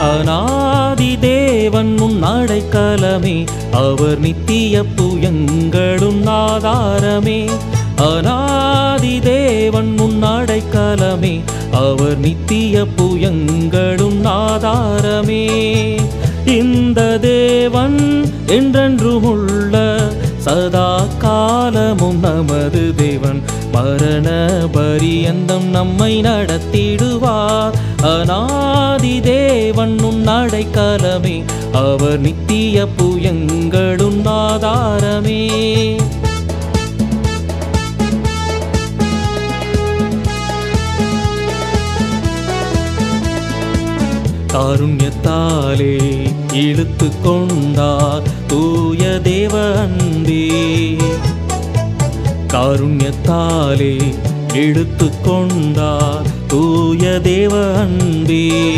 அநாதி தேவன் உன் அடைக்கலமே அவர் நித்திய புயங்களும் ஆதாரமே அநாதி தேவன் உன் அடைக்கலமே அவர் நித்திய புயங்களும் ஆதாரமே இந்த தேவன் என்றென்றும் உள்ள சதா காலமும் நமது தேவன் மரண பரியந்தம் நம்மை நடத்திடுவார் அநாதி தேவன் உன் அடைக்கலமே அவர் நித்திய புயங்களும் ஆதாரமே காருண்யத்தாலே இழுத்து கொண்டார் தூய தேவ அன்பே காருண்யத்தாலே இழுத்து கொண்டார் தூய தேவ அன்பே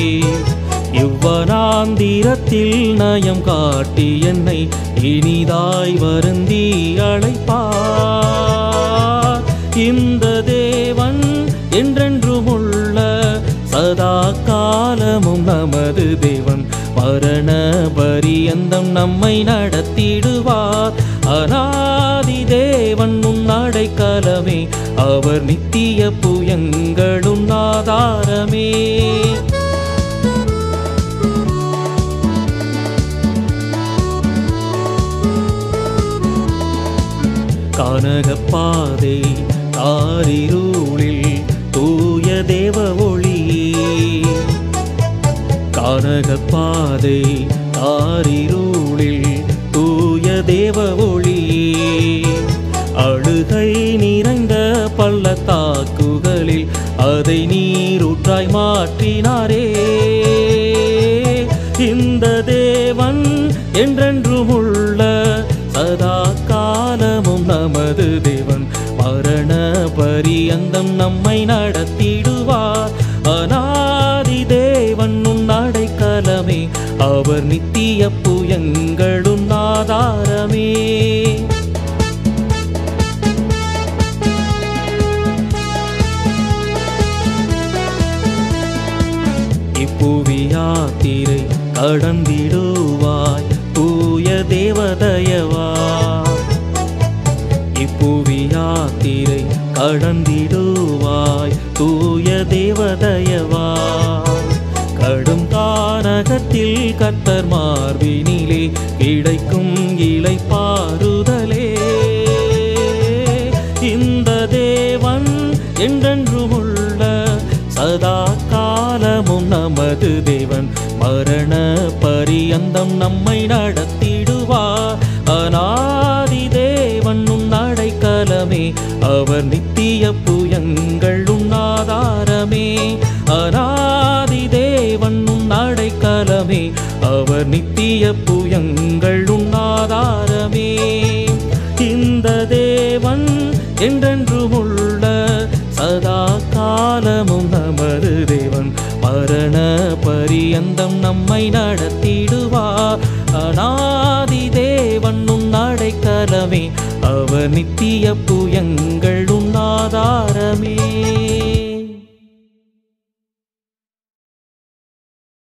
இவ்வனாந்திரத்தில் நயம் காட்டி என்னை இனிதாய் வருந்தி அழைப்பார் இந்த தேவன் என்றென்றும் உள்ள சதா காலமும் நமது தேவன் மரண பரியந்தம் நம்மை நடத்திடுவார் அநாதி தேவன் உன் அடைக்கலமே அவர் நித்திய புயங்களும் ஆதாரமே கானகப்பாதை காரிருளில் தூய தேவ ஒளியே கானகப்பாதை காரிருளில் தூய தேவ ஒளியே அழுகை நிறைந்த பள்ளத்தாக்குகளில் அதை நீரூற்றாய் மாற்றினாரே இந்த தேவன் என்றென்றும் உள்ள சதா காலமும் நமது தேவன் மரண பரியந்தம் நம்மை நடத்திடுவார் அநாதி தேவன் உன் அடைக்கலமே அவர் நித்திய புயங்களும் ஆதாரமே இப்புவி யாத்திரை கடந்திடுவாய் தூய தேவதயவா இப்புவி யாத்திரை கடந்திடுவாய் தூய தேவதயவா கடும் கானகத்தில் கத்தர் மார்பினிலே கிடைக்கும் இலை பாருதலே இந்த தேவன் என்றென்றும் உள்ள சதா காலமும் நமது தேவன் மரண பரியந்தம் நம்மை நடத்திடுவார் அநாதி தேவன் உன் அடைக்கலமே அவர் நித்திய புயங்கள் உன் ஆதாரமே அநாதி தேவன் உன் அடைக்கலமே அவர் நித்திய புயங்கள் உன் ஆதாரமே இந்த தேவன் என்றென்றும் உள்ள சதா காலமும் நமது தேவன் மரண பரியந்தம் நம்மை நடத்திடுவார் அநாதி தேவன் உன் அடைக்கலமே அவர் நித்திய புயங்கள் உன் ஆதாரமே